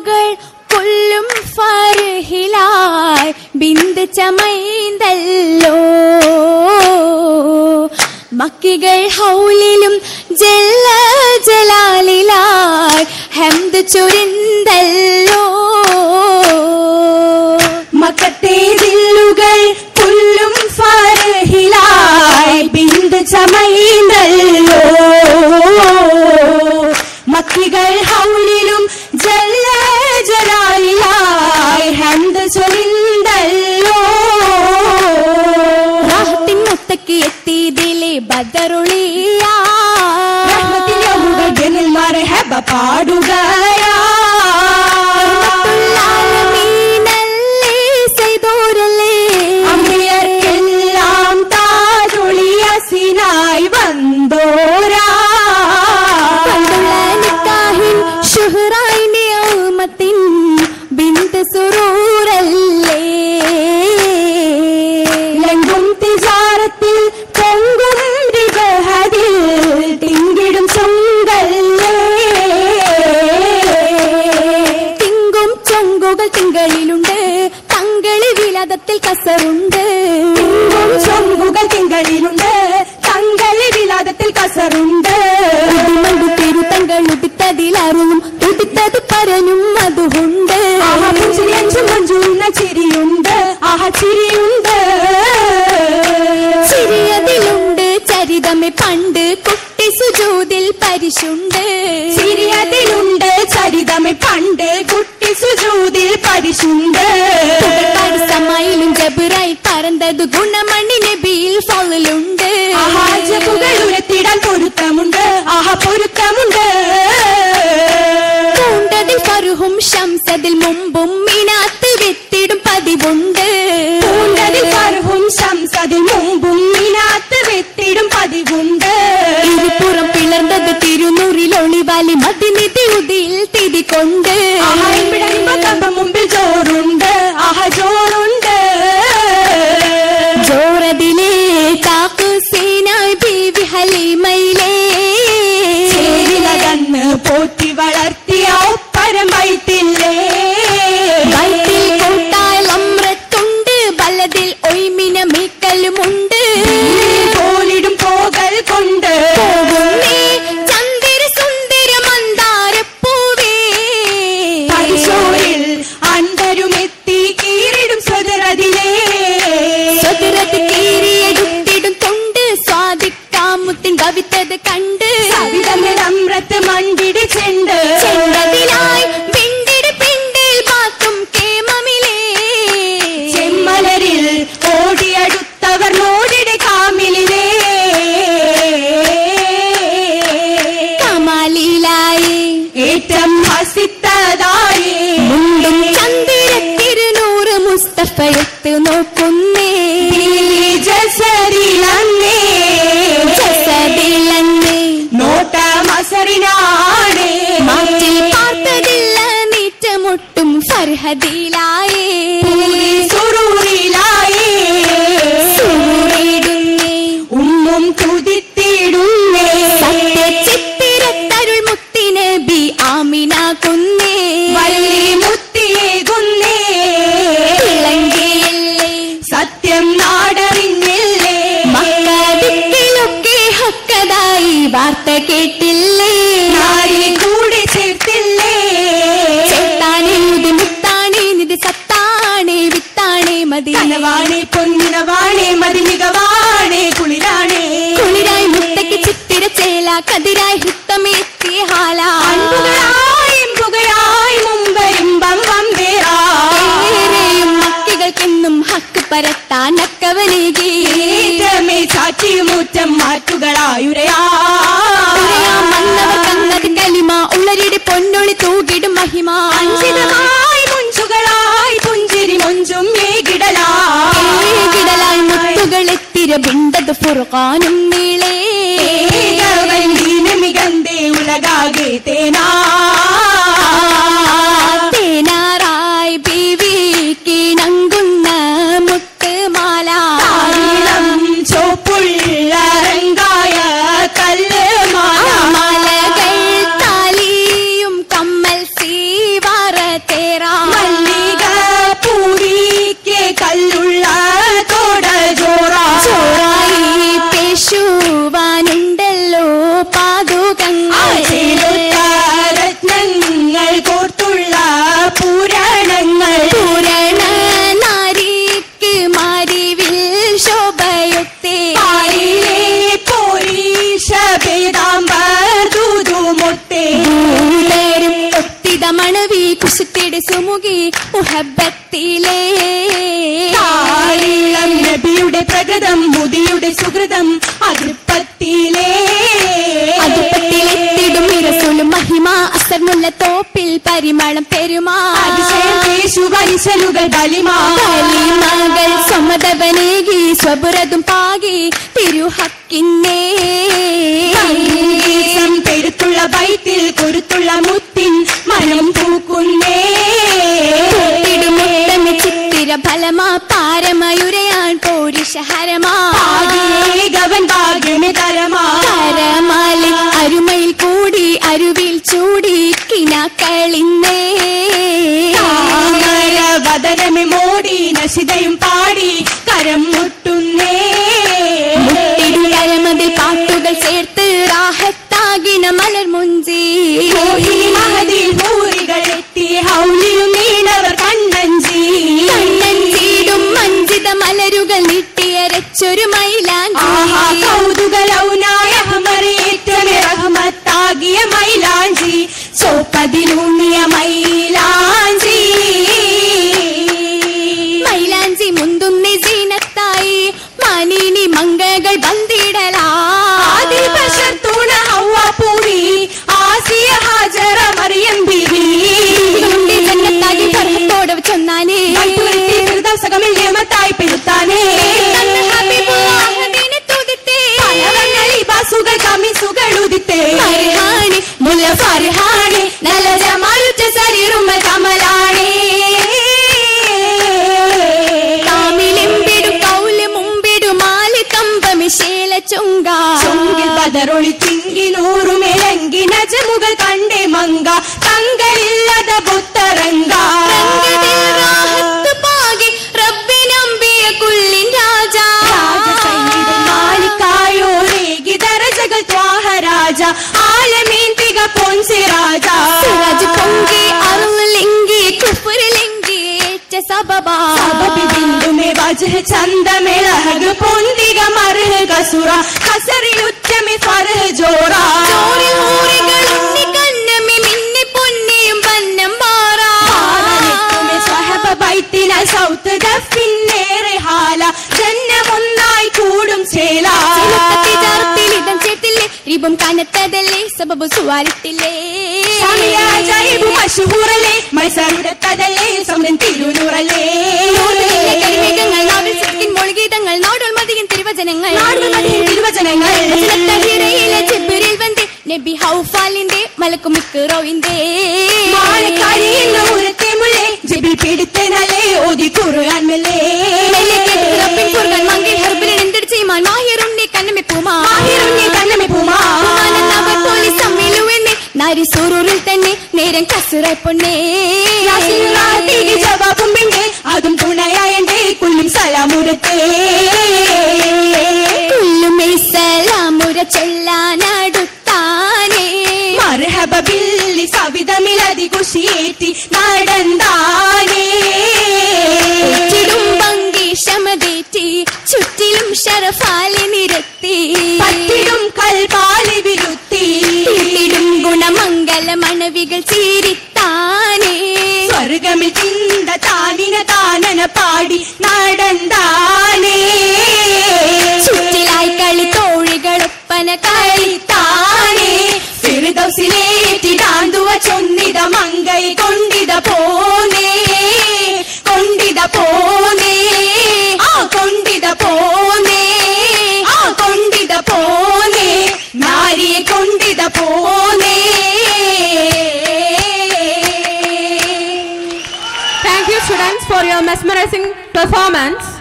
കൾ കൊല്ലും ഫർഹിലായി ബിന്ദു ചമൈന്തല്ലോ മക്കികൾ ഹൗലിലും ജല്ല ജലാലിലായി ഹംദ് ചുരിന്തല്ലോ മക്കത്തെ ദില്ലുകൾ പുല്ലും ഫർഹിലായി ബിന്ദു ചമയുന്നല്ലോ മക്കികൾ ഹൗലിലും ജല്ല ജലാലിലായി ഹന്ത് ചൊരിന്തല്ലോ റാഹത്തിൻ മുത്തക്ക് എത്തിയതിലെ ബദറുളിയ റഹ്മത്തിന്റെ മുകൾ ജനൽമാരെ ഹബ പാടുകയാ ആലമീനല്ലേ ചെയ്തോരല്ലേ അമ്മിയർക്കെല്ലാം താജൊളിയസിനായി വന്നോരാ പണ്ടുള്ള നിക്കാഹിൻ ഷുഹറായി നിയമത്തിൻ ബിന്ദു സുറൂറല്ലേ ലങ്കും തിജാരത്തിൽ പൊങ്കും റിബഹദിൽ തിങ്കിടും ചൊങ്കല്ലേ തിങ്കും ചൊങ്കുകൾ തിങ്കളിലുണ്ട് തങ്കളി വിലാദത്തിൽ കസറുണ്ട് തിങ്കും ചൊങ്കുകൾ തിങ്കളിലുണ്ട് തങ്കളി വിലാദത്തിൽ കസറുണ്ട് ഉടുമണ്ടു തിരുത്തങ്കൾ ഉദിത്തതിലറും ഉദിത്തത് പരനും അതുകൊണ്ട് ആഹ പുഞ്ചിരി അഞ്ചും മഞ്ചുന്ന ചിരിയുണ്ട് ആഹ ചിരിയുണ്ട് ചിരിയതിലുണ്ട് ചരിതമെ പണ്ട് കുട്ടി സുജൂതിൽ പരിശുണ്ട് ചിരിയതിലുണ്ട് ചരിതമെ പണ്ട് കുട്ടി സുജൂതിൽ പരിശുണ്ട് സമയിലും ജബുറായി പറന്തത് ഗുണമണി നബിയിൽ ഫലുണ്ട് ആഹാജപുകൾ ഉരത്തിടാൻ പൊരുത്തമുണ്ട് ആഹ പൊരുത്തമുണ്ട് പൂണ്ടതിൽ ഫറുഹും ശംസതിൽ മുമ്പും മിനാത്ത് വെത്തിടും പതിവുണ്ട് പൂണ്ടതിൽ ഫർഹും ശംസതിൽ മുമ്പും മിനാത്ത് വെത്തിടും പതിവുണ്ട് ഇരുപുറം പിളർന്നത് തിരുനൂറിൽ ഒളിവാലി മതിനിധി ഉതിയിൽ തിരികൊണ്ട് ആഹ ഇവിടെ കമ്പ മുമ്പിൽ ചോറുണ്ട് ആഹ ചോറുണ്ട് ജോറതിലെ കാക്കു സേനായ് ബീവി ഹലീമയിലേ ചേരിലകന്ന് പോറ്റി വളർത്തിയ ഒപ്പരം വൈത്തില്ലേ വയറ്റിൽ കൂട്ടാൽ അമ്രത്തുണ്ട് ബലതിൽ ഒയ്മിന മീക്കലുമുണ്ട് പോലിടും പോകൽ കൊണ്ട് പോകുന്നേ ചന്ദിര സുന്ദര മന്ദാരപ്പൂവേ പരിശോരിൽ അണ്ടരുമെത്തി കീറിടും സ്വതരതിലേ സ്വതിരത് കീറിയെടുത്തിടും തൊണ്ട് സ്വാദിക്കാമുത്തിൻ കവിത്തത് കണ്ട് സവിതമിടമ്രത്ത് മണ്ടിടി ചെണ്ട് ചെണ്ടതിലായി പിണ്ടിട് പിണ്ടിൽ പാത്തും കേമമിലേ ചെമ്മലരിൽ ഓടിയടുത്തവർ നോടിടെ കാമിലിലേ കമാലിലായി ഏറ്റം ഹസിത്തതായി മുണ്ടും ചന്ദിര തിരുനൂറ് മുസ്തഫയത്ത് നോക്കുന്നേ ജസരിലന്നേ ജസദിലന്നേ നോട്ട മസറിനാണേ മാറ്റിൽ പാർത്തതില്ല നീറ്റമൊട്ടും ഫർഹദിലായേ സുറൂറിലായേ സൂറിടുന്നേ ഉമ്മും തുതിത്തിടുന്നേ സത്യ ചിത്തിരത്തരുൾ മുത്തിനബി ആമിന കുന്നേ വള്ളി മുത്തിയേകുന്നേ തിളങ്കിയല്ലേ സത്യം നാടറിഞ്ഞില്ലേ മക്കളിലൊക്കെ ഹക്കതായി വാർത്ത കേട്ടില്ലേ നാരി കൂടി ചേർത്തില്ലേ ചേത്താനേ ഇത് മുത്താണേ നിത് സത്താണേ വിത്താണേ മതി കനവാണേ പൊന്നിനവാണേ മതിമികവാണേ കുളിരാണേ കുളിരായി മുത്തയ്ക്ക് ചിത്തിര ചേല കതിരായി ഹൃത്തമേത്തിയ ഹാല അൻപുകളായി ഇമ്പുകളായി മുമ്പരിമ്പം വമ്പേറാ ഏറെയും മക്കികൾക്കെന്നും ഹക്ക് പരത്താൻ അക്കവനേകി ഏറ്റമേ ചാറ്റിയുമുറ്റം മാറ്റുകളായുരയാ മന്നവർ കങ്ങത് കലിമ ഉള്ളരിയുടെ പൊന്നൊളി തൂകിടും മഹിമ അഞ്ചിതമായി മുഞ്ചുകളായി പുഞ്ചിരി മൊഞ്ചും ഏകിടലാ ഏകിടലായി മുത്തുകളെത്തിര ബിണ്ടത് ഫുർഖാനും നീളേ മികന്തേ ഉലകാകെ തേനാ തേനാറായി ബീവി കിണങ്ങുന്ന മുട്ടുമാല താരിളം ചോപ്പുള്ള രംഗായ കല്ല് മാല മാലകൾ താലിയും കമ്മൽ സീവാറ തേറാ മല്ലിക പൂരിക്ക് കല്ലുള്ള തോട ജോറ ചോറായി പേശുവാനുണ്ടല്ലോ പാതുകങ്ങൾ ചേലൊത്ത രത്നങ്ങൾ കോർത്തുള്ള പുരാണങ്ങൾ പൂരണ നാരിക്ക് മാരിവിൽ ശോഭയൊത്തേ പാലിലെ പോരീഷ ഭേദാംബർ ദൂതുമൊത്തേ ൂതരും ഒത്തിത മണവി കുശത്തിടെ സുമുഖി മുഹബത്തിലേ താളിളം നബിയുടെ പ്രകൃതം മുതിയുടെ സുഹൃതം അതിർപ്പത്തിലേ അതുപ്പത്തിലെത്തിടും ഇരസുലും മഹിമ അസർമുല്ല തോപ്പിൽ പരിമളം പെരുമാ അതിശയം പേശു വരിശലുകൾ ബലിമാ കലിമകൾ സമതവനേകി സ്വപുരതും പാകി തിരുഹക്കിന്നേ സംഗീതം പെരുത്തുള്ള ബൈത്തിൽ കൊരുത്തുള്ള മുത്തിൻ മനം പൂക്കുന്നേ തിടുമുത്തമി ചിത്തിര ഫലമാ പാരമയുരയാൻ പോരിഷഹരമാ ഭാഗ്യേകവൻ ഭാഗ്യമേ തരമാ കരമാലി അരുമയിൽ കൂടി അരുവിൽ ചൂടി കിനാക്കളിന്നേ താമര വദനമേ മോടി നശിതയും പാടി കരം മുട്ടുന്നേ കരമതിൽ പാട്ടുകൾ ചേർത്ത് റാഹത്താകിന മലർ മുഞ്ചി മോഹിനി മഹതിൽ ഭൂരികൾ എത്തി ഹൗലിയും നീണവർ കണ്ണഞ്ചി കണ്ണൻ ചീടും മഞ്ചിത മലരുകൾ നീട്ടിയരച്ചൊരു മൈലാഞ്ചി ആഹാ കൗതുകലൗനായ ഹമറിയേറ്റമേ റഹ്മത്താകിയ മൈലാഞ്ചി ചോപ്പതിലൂന്നിയ മൈലാഞ്ചി മൈലാഞ്ചി മുന്തുന്നി സീനത്തായി മാനിനി മങ്കകൾ ബന്ധിടലാ ആദിൽ ബശർ തൂണ ഹവ്വ പൂരി ആസിയ ഹാജറ മറിയം ബീവി ഉണ്ടി ജന്നത്താകി ഫർഹത്തോടെ ചൊന്നാനേ വൈത്തുരുത്തി ഫിർദൗസകമിൽ നിയമത്തായി പെരുത്താനേ തന്ന ഹബീബുല്ലാഹദിനെ തുതിത്തേ പലവണ്ണ ലിബാസുകൾ കമിസുകൾ ഉദിത്തേ ഫർഹാനി മുല്ല ഫർഹാനെ നല്ല ജമാലുറ്റ ശരീറുമ്മ കമലാണേ താമിലെമ്പിടു കൗല് മുമ്പിടു മാലി കമ്പമിശേല ചുങ്ക ചുങ്കിൽ പതറൊളി തിങ്കി നൂറുമിളങ്കി നജമുകൾ കണ്ടേ മങ്ക തങ്കളില്ലത പുത്തരങ്ക രംഗതിൽ റാഹത്ത് പാകി റബ്ബിനമ്പിയ കുള്ളിൻ രാജാ മാലിക്കായോരേകി ദരജകൾ ത്വാഹരാജ ആലമീൻ തിക പൊൻസി രാജ സിറാജ് പൊങ്കി അറുളിങ്കി കുഫറിലിങ്കി ഏറ്റ സബബാ സബബി ബിന്ദുമേ വജഹ ചന്ദമേ ലഹഗ് പൊന്തിക മർഹ് കസുറ കസറിയുറ്റമേ ഫർഹ് ജോറ ചോറിൽ ഊറികൾ ഉണ്ണി കണ്ണമി മിന്നി പൊന്നിയും പന്നം പാറാ ആരനിക്കുമേ സ്വഹബ ബൈത്തിന സൗത്ത് ദഫിന്നേറെ ഹാല ജന്നമൊന്നായി കൂടും ചേല ഇടം ചേർത്തില്ലേ റിബും കനത്തതല്ലേ സബബു സുവാരിത്തില്ലേ ജൈബു മഷഹൂറല്ലേ മൈസറുടത്തതല്ലേ സമരൻ തിരുനൂറല്ലേ കരിമേഘങ്ങൾ നാവിൽ സിക്കിൻ മൊഴിഗീതങ്ങൾ നാടോൾ മതിയും തിരുവചനങ്ങൾ നാടുമതിയും തിരുവചനങ്ങൾ ഹീറയിലെ ജിബ്രിൽ വந்தേ നബി ഹൗഫാലിന്റെ മലക്കും മിക്കുറോവിന്റെ മാലക്കാരിയെന്ന ഉരത്തെ മുല്ലേ ജിബിൽ പിടിത്തനല്ലേ ഓതി കുറുകാൻ മെല്ലേ മങ്കിൽ ഹർബിലിൻ എന്തെടുച്ചീമാൻ മാഹിറുണ്ണി കണ്ണമി പൂമാ ആഹിറുണ്ണി കണ്ണമി പൂമാ പൂമാനെന്നവർ പോലീസ് തമ്മിലുവെന്നെ നാരി സൂറൂരിൽ തന്നെ നേരം കസുറായി പൊന്നേ യാസിനുറാഹത്തേക്ക് ജവാബും പെണ്ണേ അതും തുണയായണ്ടേ കുല്ലും സലാമുരത്തേ കുല്ലുമേ സലാമുര ചൊല്ലാനടുത്താനേ മർഹബ ബില്ലി സവിതമിലതി കുശിയേറ്റി നടന്താനേ ചുറ്റും ഭംഗി ശമതേറ്റി ചുറ്റിലും ഷറഫാലി നിരത്തി പത്തിടും കൽപാലി വിരുത്തി തീട്ടിടും ഗുണമംഗല മണവികൾ ചീരിത്താനേ സ്വർഗമിൽ ചിന്ത താനിന താനന പാടി നടന്താനേ ചുറ്റിലായി കളി തോഴികളൊപ്പന കളിത്താനേ ഫിർദൗസിലേറ്റിടാന്തുവ ചൊന്നിത മങ്കൈ കൊണ്ടിത പോനേ കൊണ്ടിത പോനേ ആ കൊണ്ടിത പോനേ ആ കൊണ്ടിത പോനേ നാരിയെ കൊണ്ടിത പോനേ Thank you, students, for your mesmerizing performance.